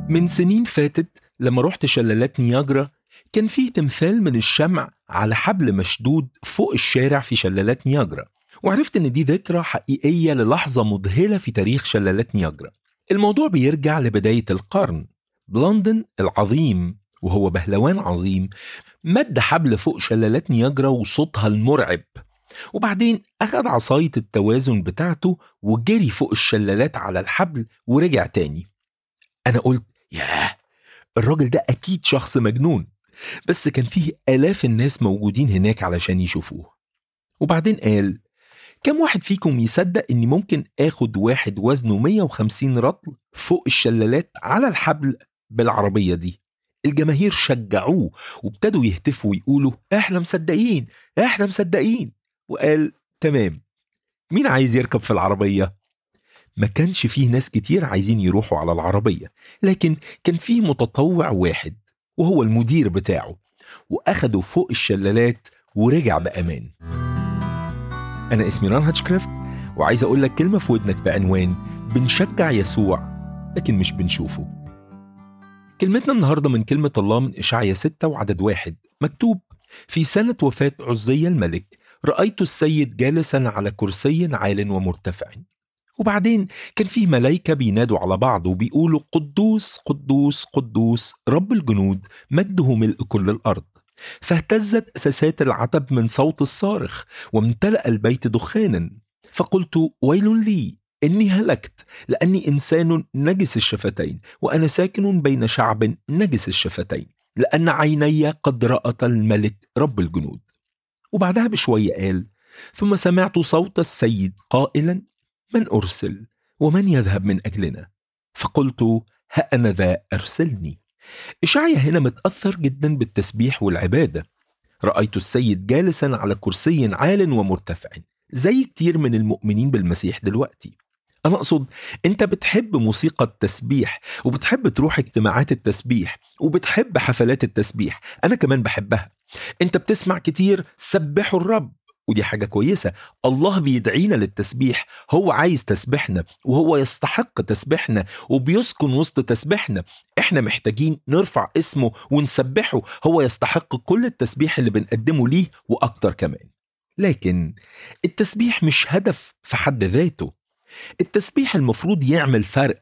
من سنين فاتت لما رحت شلالات نياجرا كان فيه تمثال من الشمع على حبل مشدود فوق الشارع في شلالات نياجرا وعرفت ان دي ذكرى حقيقية للحظة مذهلة في تاريخ شلالات نياجرا الموضوع بيرجع لبداية القرن بلندن العظيم وهو بهلوان عظيم مد حبل فوق شلالات نياجرا وصوتها المرعب وبعدين أخد عصاية التوازن بتاعته وجري فوق الشلالات على الحبل ورجع تاني أنا قلت ياه الراجل ده أكيد شخص مجنون بس كان فيه آلاف الناس موجودين هناك علشان يشوفوه وبعدين قال كم واحد فيكم يصدق اني ممكن اخد واحد وزنه 150 رطل فوق الشلالات على الحبل بالعربية دي الجماهير شجعوه وابتدوا يهتفوا ويقولوا احنا مصدقين احنا مصدقين وقال تمام مين عايز يركب في العربية؟ ما كانش فيه ناس كتير عايزين يروحوا على العربية لكن كان فيه متطوع واحد وهو المدير بتاعه وأخده فوق الشلالات ورجع بأمان أنا اسمي ران هاتشكرافت وعايز أقول لك كلمة في ودنك بعنوان بنشجع يسوع لكن مش بنشوفه كلمتنا النهاردة من كلمة الله من إشعيا 6 وعدد واحد مكتوب في سنة وفاة عزية الملك رأيت السيد جالسا على كرسي عال ومرتفع وبعدين كان فيه ملايكة بينادوا على بعض وبيقولوا قدوس قدوس قدوس رب الجنود مجده ملء كل الأرض فاهتزت أساسات العتب من صوت الصارخ وامتلأ البيت دخانا فقلت ويل لي إني هلكت لأني إنسان نجس الشفتين وأنا ساكن بين شعب نجس الشفتين لأن عيني قد رأت الملك رب الجنود وبعدها بشوية قال ثم سمعت صوت السيد قائلا من أرسل ومن يذهب من أجلنا فقلت ها أنا ذا أرسلني إشعيا هنا متأثر جدا بالتسبيح والعبادة رأيت السيد جالسا على كرسي عال ومرتفع زي كتير من المؤمنين بالمسيح دلوقتي أنا أقصد أنت بتحب موسيقى التسبيح وبتحب تروح اجتماعات التسبيح وبتحب حفلات التسبيح أنا كمان بحبها أنت بتسمع كتير سبحوا الرب ودي حاجة كويسة الله بيدعينا للتسبيح هو عايز تسبحنا وهو يستحق تسبحنا وبيسكن وسط تسبحنا احنا محتاجين نرفع اسمه ونسبحه هو يستحق كل التسبيح اللي بنقدمه ليه وأكتر كمان لكن التسبيح مش هدف في حد ذاته التسبيح المفروض يعمل فرق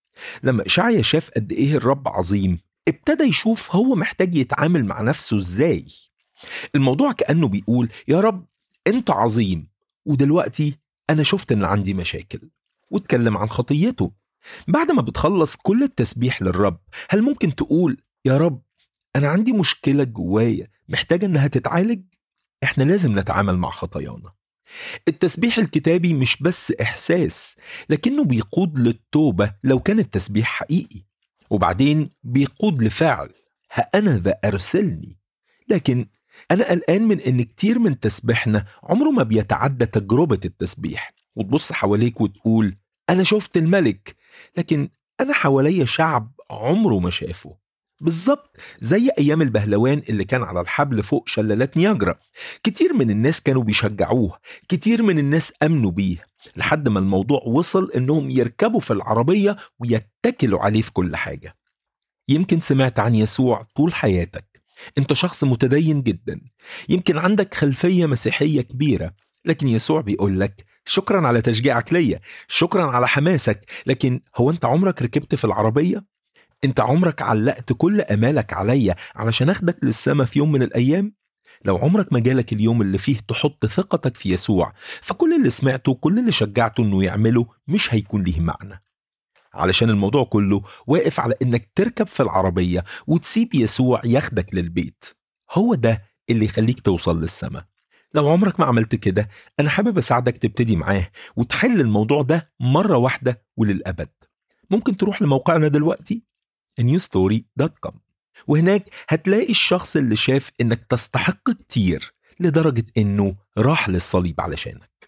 لما إشعيا شاف قد إيه الرب عظيم ابتدى يشوف هو محتاج يتعامل مع نفسه إزاي الموضوع كأنه بيقول يا رب أنت عظيم ودلوقتي أنا شفت إن عندي مشاكل واتكلم عن خطيته بعد ما بتخلص كل التسبيح للرب هل ممكن تقول يا رب أنا عندي مشكلة جوايا محتاجة إنها تتعالج إحنا لازم نتعامل مع خطايانا التسبيح الكتابي مش بس إحساس لكنه بيقود للتوبة لو كان التسبيح حقيقي وبعدين بيقود لفعل ها أنا ذا أرسلني لكن أنا قلقان من إن كتير من تسبيحنا عمره ما بيتعدى تجربة التسبيح وتبص حواليك وتقول أنا شفت الملك لكن أنا حواليا شعب عمره ما شافه بالظبط زي أيام البهلوان اللي كان على الحبل فوق شلالات نياجرا كتير من الناس كانوا بيشجعوه كتير من الناس أمنوا بيه لحد ما الموضوع وصل إنهم يركبوا في العربية ويتكلوا عليه في كل حاجة يمكن سمعت عن يسوع طول حياتك انت شخص متدين جدا يمكن عندك خلفية مسيحية كبيرة لكن يسوع بيقول لك شكرا على تشجيعك ليا شكرا على حماسك لكن هو انت عمرك ركبت في العربية انت عمرك علقت كل امالك عليا علشان اخدك للسما في يوم من الايام لو عمرك ما جالك اليوم اللي فيه تحط ثقتك في يسوع فكل اللي سمعته وكل اللي شجعته انه يعمله مش هيكون ليه معنى علشان الموضوع كله واقف على انك تركب في العربية وتسيب يسوع ياخدك للبيت هو ده اللي يخليك توصل للسما لو عمرك ما عملت كده أنا حابب أساعدك تبتدي معاه وتحل الموضوع ده مرة واحدة وللأبد ممكن تروح لموقعنا دلوقتي newstory.com وهناك هتلاقي الشخص اللي شاف إنك تستحق كتير لدرجة إنه راح للصليب علشانك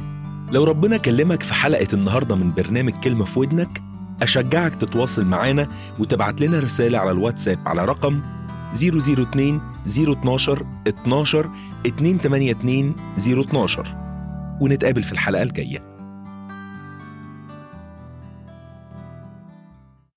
لو ربنا كلمك في حلقة النهاردة من برنامج كلمة في ودنك أشجعك تتواصل معانا وتبعت لنا رسالة على الواتساب على رقم 002 012 12 282 012 ونتقابل في الحلقة الجاية